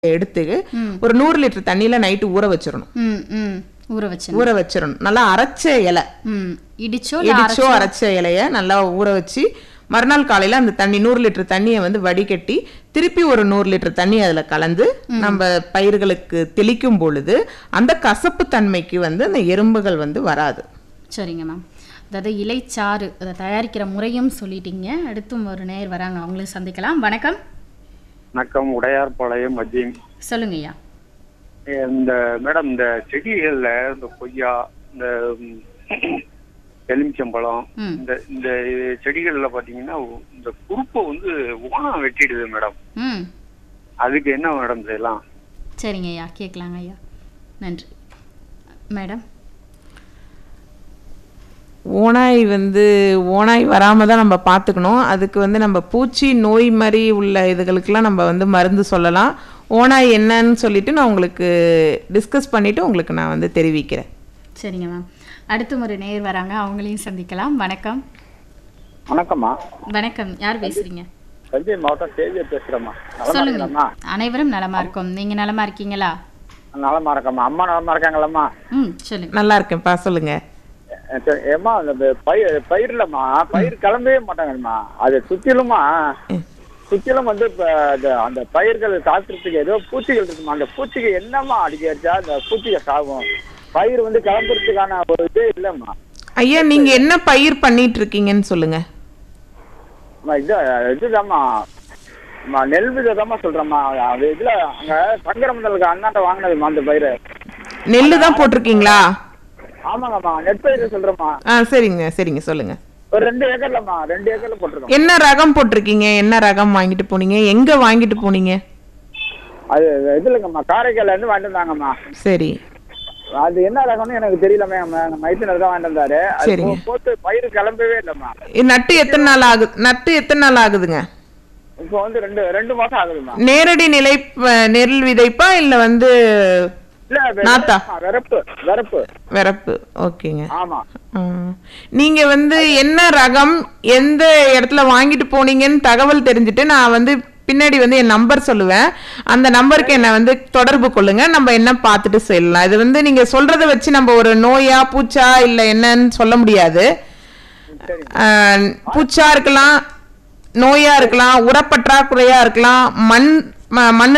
எடுத்து ஒரு நூறு லிட்டர் தண்ணியில நைட்டு ஊற வச்சிடணும் ம் ம் ஊற வச்சு ஊற வச்சிடணும் நல்லா அரைச்ச இலை ம் இடிச்சோ இல்ல இடிச்சோ அரைச்ச இலைய நல்லா ஊற வச்சு மறுநாள் காலையில அந்த தண்ணி நூறு லிட்டர் தண்ணியை வந்து வடிகட்டி திருப்பி ஒரு நூறு லிட்டர் தண்ணி அதுல கலந்து நம்ம பயிர்களுக்கு தெளிக்கும் பொழுது அந்த கசப்பு தன்மைக்கு வந்து அந்த எறும்புகள் வந்து வராது சரிங்க மேம் அதாவது இலைச்சாறு அதை தயாரிக்கிற முறையும் சொல்லிட்டீங்க அடுத்தும் ஒரு நேர் வராங்க அவங்களையும் சந்திக்கலாம் வணக்கம் வணக்கம் உடையார்பாளையம் மத்தியம் சொல்லுங்க ஐயா இந்த மேடம் இந்த செடிகள்ல இந்த கொய்யா இந்த ம், எலுமிச்சம்பழம் ம். இந்த இந்த செடிகள்ல பாத்தீங்கன்னா இந்த குறுப்பை வந்து ஓனம் வெட்டிடுது மேடம் ம் அதுக்கு என்ன மேடம் செய்யலாம் சரிங்க ஐயா கேட்கலாங்க ஐயா நன்றி மேடம் ஓனாய் வந்து ஓனாய் வராம தான் நம்ம பார்த்துக்கணும் அதுக்கு வந்து நம்ம பூச்சி நோய் மாதிரி உள்ள இதுகளுக்கெல்லாம் நம்ம வந்து மருந்து சொல்லலாம் ஓனாய் என்னன்னு சொல்லிட்டு நான் உங்களுக்கு டிஸ்கஸ் பண்ணிட்டு உங்களுக்கு நான் வந்து தெரிவிக்கிறேன் சரிங்க மேம் அடுத்தும் ஒரு நேர் வராங்க அவங்களையும் சந்திக்கலாம் வணக்கம் வணக்கம்மா வணக்கம் யார் பேசுறீங்க தஞ்சை மாவட்டம் சேவியர் பேசுறேம்மா சொல்லுங்க நலமா அனைவரும் நலமா இருக்கோம் நீங்க நலமா இருக்கீங்களா நலமா இருக்கம்மா அம்மா நலமா இருக்காங்களாம்மா ம் சொல்லுங்க நல்லா இருக்கேன்ப்பா சொல்லுங்க அஹ் சரி, ஏம்மா அந்த பயிர் பயிர்லம்மா பயிர் கிளம்பவே மாட்டாங்கம்மா அது சுத்திலுமா சுத்திலும் வந்து இப்ப அந்த- அந்த பயிர்கள் தாக்குறதுக்கு ஏதோ பூச்சிகள் இருக்குமா அந்த பூச்சிக்கு என்னம்மா அடிக்க அடிச்சா அந்த பூச்சிகள் சாகும் பயிர் வந்து கிளம்புறதுக்கான ஒரு இதே இல்லம்மா ஐயா நீங்க என்ன பயிர் பண்ணிட்டு இருக்கீங்கன்னு சொல்லுங்க அம்மா, இது இதுதாம்மா அம்மா, நெல் விதமா சொல்றேம்மா அது இதுல அங்க சங்கரமண்டலுக்கு அண்ணாட்ட வாங்கினதுமா அந்த பயிர் நெல்லு தான் போட்டிருக்கீங்களா ஆமாங்கம்மா நெற்பயிர் சொல்றேம்மா ஆ சரிங்க சரிங்க சொல்லுங்க ஒரு ரெண்டு ஏக்கர்லம்மா ரெண்டு ஏக்கர்ல போட்டிருக்கோம் என்ன ரகம் போட்டிருக்கீங்க என்ன ரகம் வாங்கிட்டு போனீங்க எங்க வாங்கிட்டு போனீங்க அது இது இல்லைங்கம்மா காரைக்கால்ல இருந்து வாங்கிட்டு வந்தாங்கம்மா சரி அது என்ன ரகம்னு எனக்கு தெரியலமே மைத்தினர் தான் வாங்கிட்டு வந்தாரு அது சரிங்க. போ- போட்டு பயிர் கிளம்பவே இல்லைம்மா இது நட்டு எத்தனை நாள் ஆகுது நட்டு எத்தனை நாள் ஆகுதுங்க இப்போ வந்து ரெண்டு ரெண்டு மாசம் ஆகுதும்மா நேரடி நிலை ப- நெல் விதைப்பா இல்ல வந்து இல்ல வெ- நாத்தா? வெறப்பு வெறப்பு விறப்பு ஓகேங்க ஆமா ம். நீங்க வந்து என்ன ரகம் எந்த இடத்துல வாங்கிட்டு போனீங்கன்னு தகவல் தெரிஞ்சுட்டு நான் வந்து பின்னாடி வந்து என் நம்பர் சொல்லுவேன் அந்த நம்பருக்கு என்ன வந்து தொடர்பு கொள்ளுங்க நம்ம என்ன பார்த்துட்டு சொல்லலாம் இது வந்து நீங்க சொல்றத வச்சு நம்ம ஒரு நோயா பூச்சா இல்ல என்னன்னு சொல்ல முடியாது ஆஹ், பூச்சா இருக்கலாம் நோயா இருக்கலாம் உரப்பற்றாக்குறையா இருக்கலாம் மண் ம- மண்ணு